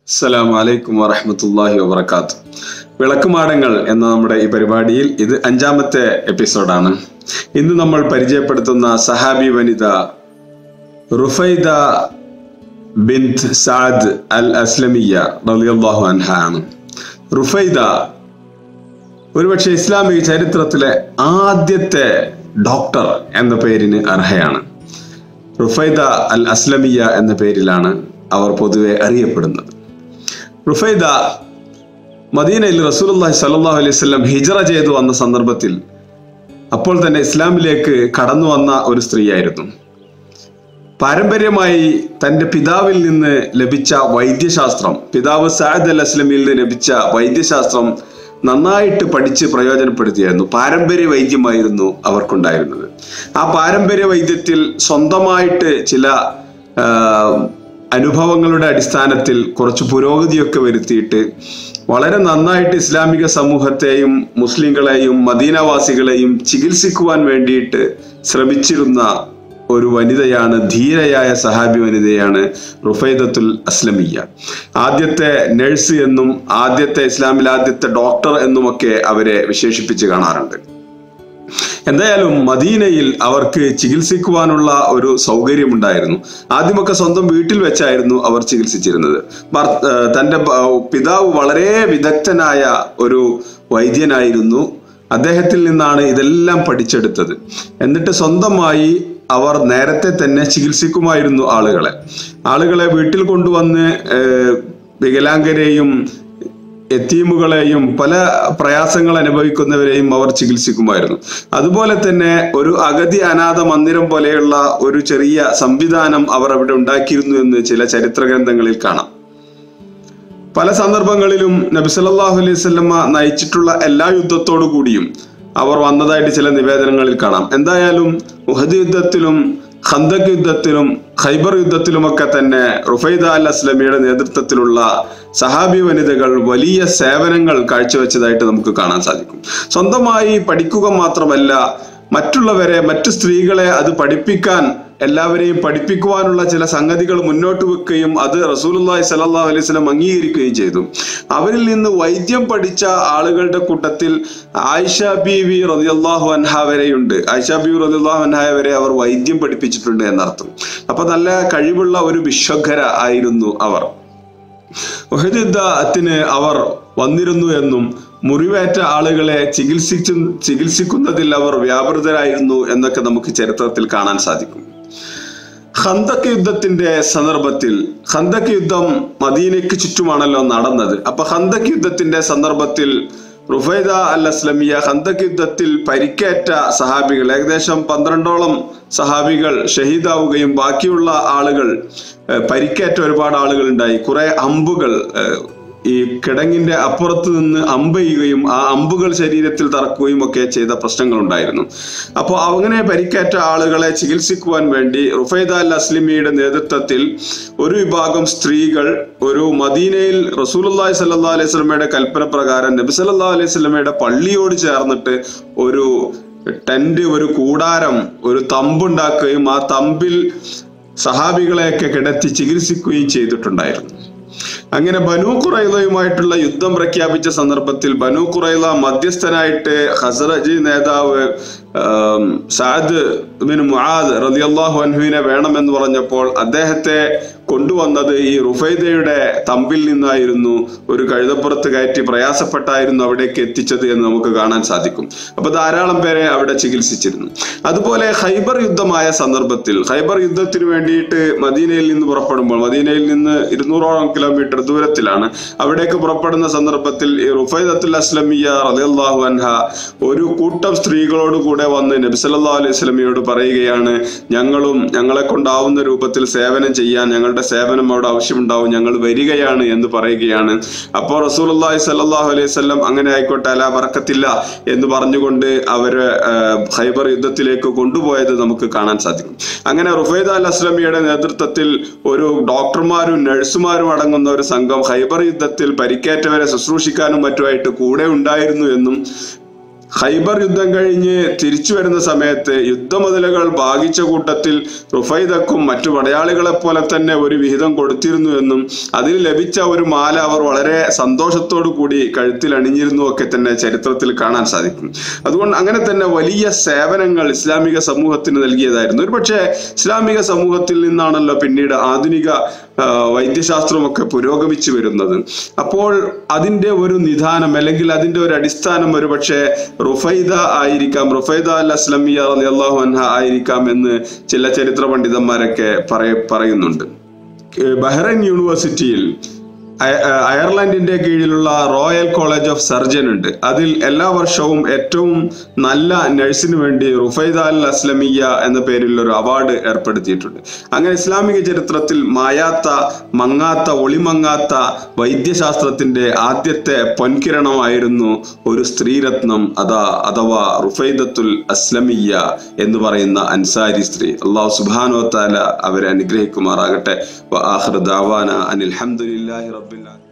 അസ്സലാമു അലൈക്കും വറഹ്മത്തുള്ളാഹി വബറകാത്ത് വിളക്കുമാടങ്ങൾ എന്ന നമ്മുടെ ഈ പരിപാടിയിൽ ഇത് അഞ്ചാമത്തെ എപ്പിസോഡാണ് ഇന്ന് നമ്മൾ പരിചയപ്പെടുത്തുന്ന സഹാബി വനിത Rufaida bint Saad al Aslamiya റളിയല്ലാഹു അൻഹ ആണ് റുഫൈദ ഒരുപക്ഷെ ഇസ്ലാമിക ചരിത്രത്തിലെ ആദ്യത്തെ ഡോക്ടർ എന്ന പേരിന് അർഹയാണ് റുഫൈദ അൽ അസ്ലമിയ എന്ന പേരിലാണ് അവർ പൊതുവെ അറിയപ്പെടുന്നത് റുഫൈദ മദീനയിൽ റസൂലുള്ളാഹി സ്വല്ലല്ലാഹു അലൈഹി വസല്ലം ഹിജറ ചെയ്തു വന്ന സന്ദർഭത്തിൽ അപ്പോൾ തന്നെ ഇസ്ലാമിലേക്ക് കടന്നു വന്ന ഒരു സ്ത്രീയായിരുന്നു പാരമ്പര്യമായി തന്റെ പിതാവിൽ നിന്ന് ലഭിച്ച വൈദ്യശാസ്ത്രം പിതാവ് സാദ് അൽ അസ്ലമിൽ നിന്ന് ലഭിച്ച വൈദ്യശാസ്ത്രം നന്നായിട്ട് പഠിച്ച് പ്രയോജനപ്പെടുത്തിയായിരുന്നു പാരമ്പര്യ വൈദ്യമായിരുന്നു അവർക്കുണ്ടായിരുന്നത് ആ പാരമ്പര്യ വൈദ്യത്തിൽ സ്വന്തമായിട്ട് ചില ആ, അനുഭവങ്ങളുടെ അടിസ്ഥാനത്തിൽ കുറച്ച് പുരോഗതിയൊക്കെ വരുത്തിയിട്ട് വളരെ നന്നായിട്ട് ഇസ്ലാമിക സമൂഹത്തെയും മുസ്ലിങ്ങളെയും മദീനവാസികളെയും ചികിത്സിക്കുവാൻ വേണ്ടിയിട്ട് ശ്രമിച്ചിരുന്ന ഒരു വനിതയാണ് ധീരയായ സഹാബി വനിതയാണ് റുഫൈദത്തുൽ അസ്ലമിയ ആദ്യത്തെ നഴ്സ് എന്നും ആദ്യത്തെ ഇസ്ലാമിൽ ആദ്യത്തെ ഡോക്ടർ എന്നുമൊക്കെ അവരെ വിശേഷിപ്പിച്ച് കാണാറുണ്ട് എന്തായാലും മദീനയിൽ അവർക്ക് ചികിത്സിക്കുവാനുള്ള ഒരു സൗകര്യമുണ്ടായിരുന്നു ആദ്യമൊക്കെ സ്വന്തം വീട്ടിൽ വെച്ചായിരുന്നു അവർ ചികിത്സിച്ചിരുന്നത് ഭർ- ഏർ തന്റെ ഭ- പിതാവ് വളരെ വിദഗ്ധനായ ഒരു വൈദ്യനായിരുന്നു അദ്ദേഹത്തിൽ നിന്നാണ് ഇതെല്ലാം പഠിച്ചെടുത്തത് എന്നിട്ട് സ്വന്തമായി അവർ നേരത്തെ തന്നെ ചികിത്സിക്കുമായിരുന്നു ആളുകളെ ആളുകളെ വീട്ടിൽ കൊണ്ടുവന്ന് ഏർ വികലാംഗരെയും എത്തീമുകളെയും പല പ്രയാസങ്ങൾ അനുഭവിക്കുന്നവരെയും അവർ ചികിത്സിക്കുമായിരുന്നു അതുപോലെ തന്നെ ഒരു അഗതി അനാഥ മന്ദിരം പോലെയുള്ള ഒരു ചെറിയ സംവിധാനം അവർ അവിടെ ഉണ്ടാക്കിയിരുന്നു എന്ന് ചില ചരിത്ര ഗ്രന്ഥങ്ങളിൽ കാണാം പല സന്ദർഭങ്ങളിലും നബി സല്ലല്ലാഹു അലൈഹി വസല്ലമ നയിച്ചിട്ടുള്ള എല്ലാ യുദ്ധത്തോടു കൂടിയും അവർ വന്നതായിട്ട് ചില നിവേദനങ്ങളിൽ കാണാം എന്തായാലും ഉഹദ് യുദ്ധത്തിലും ഖന്തക് യുദ്ധത്തിലും ഖൈബർ യുദ്ധത്തിലുമൊക്കെ തന്നെ റുഫൈദ അൽ അസ്ലമിയുടെ നേതൃത്വത്തിലുള്ള സഹാബി വനിതകൾ വലിയ സേവനങ്ങൾ കാഴ്ചവെച്ചതായിട്ട് നമുക്ക് കാണാൻ സാധിക്കും സ്വന്തമായി പഠിക്കുക മാത്രമല്ല മറ്റുള്ളവരെ മറ്റു സ്ത്രീകളെ അത് പഠിപ്പിക്കാൻ എല്ലാവരെയും പഠിപ്പിക്കുവാനുള്ള ചില സംഗതികൾ മുന്നോട്ട് വെക്കുകയും അത് റസൂലുള്ളാഹി സ്വല്ലല്ലാഹു അലൈഹി വസല്ലം അംഗീകരിക്കുകയും ചെയ്തു അവരിൽ നിന്ന് വൈദ്യം പഠിച്ച ആളുകളുടെ കൂട്ടത്തിൽ ആയിഷ ബീവി റളിയല്ലാഹു അൻഹ വരെയുണ്ട് ആയിഷ ബീവി റളിയല്ലാഹു അൻഹ വരെ അവർ വൈദ്യം പഠിപ്പിച്ചിട്ടുണ്ട് എന്നർത്ഥം അപ്പൊ നല്ല കഴിവുള്ള ഒരു വിശ്വഘര ആയിരുന്നു അവർ ഉഹദ് യുദ്ധത്തിന് അവർ വന്നിരുന്നു എന്നും മുറിവേറ്റ ആളുകളെ ചികിത്സിച്ചു ചികിത്സിക്കുന്നതിൽ അവർ വ്യാപൃതരായിരുന്നു എന്നൊക്കെ നമുക്ക് ചരിത്രത്തിൽ കാണാൻ സാധിക്കും ഖന്തക് യുദ്ധത്തിന്റെ സന്ദർഭത്തിൽ ഖന്തക് യുദ്ധം മദീനയ്ക്ക് ചുറ്റുമാണല്ലോ നടന്നത് അപ്പൊ ഖന്തക് യുദ്ധത്തിന്റെ സന്ദർഭത്തിൽ റുഫൈദ അൽ അസ്ലമിയ ഖന്തക് യുദ്ധത്തിൽ പരിക്കേറ്റ സഹാബികൾ ഏകദേശം പന്ത്രണ്ടോളം സഹാബികൾ ഷഹീദാവുകയും ബാക്കിയുള്ള ആളുകൾ ഏഹ്, പരിക്കേറ്റ ഒരുപാട് ആളുകൾ ഉണ്ടായി കുറെ അമ്പുകൾ ഏഹ്, ഈ കിടങ്ങിന്റെ അപ്പുറത്ത് നിന്ന് അമ്പ് ചെയ്യുകയും ആ അമ്പുകൾ ശരീരത്തിൽ തറക്കുകയും ഒക്കെ ചെയ്ത പ്രശ്നങ്ങൾ ഉണ്ടായിരുന്നു അപ്പോൾ അങ്ങനെ പരിക്കേറ്റ ആളുകളെ ചികിത്സിക്കുവാൻ വേണ്ടി റുഫൈദ അൽ അസ്ലിമിയുടെ നേതൃത്വത്തിൽ ഒരു വിഭാഗം സ്ത്രീകൾ ഒരു മദീനയിൽ റസൂലുള്ളാഹി സ്വല്ലല്ലാഹു അലൈഹി സ്വലമയുടെ കൽപ്പന പ്രകാരം നബി സല്ലല്ലാഹു അലൈഹി സ്വലമയുടെ പള്ളിയോട് ചേർന്നിട്ട് ഒരു ടെന്റ് ഒരു കൂടാരം ഒരു തമ്പുണ്ടാക്കുകയും ആ തമ്പിൽ സഹാബികളെയൊക്കെ കിടത്തി ചികിത്സിക്കുകയും ചെയ്തിട്ടുണ്ടായിരുന്നു അങ്ങനെ ബനു ഖുറൈലയുമായിട്ടുള്ള യുദ്ധം പ്രഖ്യാപിച്ച സന്ദർഭത്തിൽ ബനു ഖുറൈല മധ്യസ്ഥനായിട്ട് ഹസറജി നേതാവ് ആം, സാദ് ബിൻ മുആദ് റളിയല്ലാഹു അൻഹുവിനെ വേണമെന്ന് പറഞ്ഞപ്പോൾ അദ്ദേഹത്തെ കൊണ്ടുവന്നത് ഈ റുഫൈദയുടെ തമ്പിൽ നിന്നായിരുന്നു ഒരു കഴുതപ്പുറത്ത് കയറ്റി പ്രയാസപ്പെട്ടായിരുന്നു അവിടേക്ക് എത്തിച്ചത് എന്ന് നമുക്ക് കാണാൻ സാധിക്കും അപ്പൊ ധാരാളം പേരെ അവിടെ ചികിത്സിച്ചിരുന്നു അതുപോലെ ഖൈബർ യുദ്ധമായ സന്ദർഭത്തിൽ ഖൈബർ യുദ്ധത്തിന് വേണ്ടിയിട്ട് മദീനയിൽ നിന്ന് പുറപ്പെടുമ്പോൾ മദീനയിൽ നിന്ന് ഇരുന്നൂറോളം കിലോമീറ്റർ ദൂരത്തിലാണ് അവിടേക്ക് പുറപ്പെടുന്ന സന്ദർഭത്തിൽ ഈ റുഫൈദത്തുൽ അസ്ലമിയ റളിയല്ലാഹു അൻഹ ഒരു കൂട്ടം സ്ത്രീകളോട് കൂടെ വന്ന് നബി സല്ലല്ലാഹു അലൈഹി വസല്ലമയോട് പറയുകയാണ് ഞങ്ങളും ഞങ്ങളെ കൊണ്ടാവുന്ന രൂപത്തിൽ സേവനം ചെയ്യാൻ ഞങ്ങളുടെ സേവനം അവിടെ ആവശ്യമുണ്ടാവും ഞങ്ങൾ വരികയാണ് എന്ന് പറയുകയാണ് അപ്പോൾ റസൂലുള്ളാഹി സ്വല്ലല്ലാഹു അലൈഹി വസല്ലം അങ്ങനെ ആയിക്കോട്ടെ അല പറക്കത്തില്ല എന്ന് പറഞ്ഞുകൊണ്ട് അവര് ആഹ്, ഖൈബർ യുദ്ധത്തിലേക്ക് കൊണ്ടുപോയത് നമുക്ക് കാണാൻ സാധിക്കും അങ്ങനെ റുഫൈദ അൽ അസ്ലമിയുടെ നേതൃത്വത്തിൽ ഒരു ഡോക്ടർമാരും നഴ്സുമാരും അടങ്ങുന്ന ഒരു സംഘം ഖൈബർ യുദ്ധത്തിൽ പരിക്കേറ്റവരെ ശുശ്രൂഷിക്കാനും മറ്റുമായിട്ട് കൂടെ ഉണ്ടായിരുന്നു എന്നും ഖൈബർ യുദ്ധം കഴിഞ്ഞ് തിരിച്ചു വരുന്ന സമയത്ത് യുദ്ധമുതലുകൾ ഭാഗിച്ച കൂട്ടത്തിൽ റുഫൈദക്കും മറ്റു പടയാളികളെ പോലെ തന്നെ ഒരു വിഹിതം കൊടുത്തിരുന്നു എന്നും അതിൽ ലഭിച്ച ഒരു മാല അവർ വളരെ സന്തോഷത്തോടു കൂടി കഴുത്തിൽ അണിഞ്ഞിരുന്നു ഒക്കെ തന്നെ ചരിത്രത്തിൽ കാണാൻ സാധിക്കും അതുകൊണ്ട് അങ്ങനെ തന്നെ വലിയ സേവനങ്ങൾ ഇസ്ലാമിക സമൂഹത്തിന് നൽകിയതായിരുന്നു ഒരു പക്ഷേ ഇസ്ലാമിക സമൂഹത്തിൽ നിന്നാണല്ലോ പിന്നീട് ആധുനിക ആ, വൈദ്യശാസ്ത്രമൊക്കെ പുരോഗമിച്ചു വരുന്നത് അപ്പോൾ അതിന്റെ ഒരു നിധാനം അല്ലെങ്കിൽ അതിന്റെ ഒരു അടിസ്ഥാനം ഒരു പക്ഷേ റുഫൈദ ആയിരിക്കാം റുഫൈദ അൽ അസ്ലമിയ അള്ളാഹു അൻഹ ആയിരിക്കാം എന്ന് ചില ചരിത്ര പണ്ഡിതന്മാരൊക്കെ പറയ പറയുന്നുണ്ട് ഏഹ് ബഹ്റൈൻ യൂണിവേഴ്സിറ്റിയിൽ അയ- അഹ് അയർലൻഡിന്റെ കീഴിലുള്ള റോയൽ കോളേജ് ഓഫ് സർജൻ ഉണ്ട് അതിൽ എല്ലാ വർഷവും ഏറ്റവും നല്ല നഴ്സിന് വേണ്ടി റുഫൈദ അൽ അസ്ലമിയ എന്ന പേരിൽ ഒരു അവാർഡ് ഏർപ്പെടുത്തിയിട്ടുണ്ട് അങ്ങനെ ഇസ്ലാമിക ചരിത്രത്തിൽ മായാത്ത മങ്ങാത്ത ഒളിമങ്ങാത്ത വൈദ്യശാസ്ത്രത്തിന്റെ ആദ്യത്തെ പൊൻകിരണമായിരുന്നു ഒരു സ്ത്രീരത്നം അതാ അഥവാ റുഫൈദത്തുൽ അസ്ലമിയ എന്ന് പറയുന്ന അൻസാരി സ്ത്രീ അള്ളാഹു സുബാനോ താല അവരെ അനുഗ്രഹിക്കുമാറാകട്ടെ വ ആഖിറു ദഅവാന അനിൽ ഹംദുലില്ലാഹി റബ്ബിൽ ആലമീൻ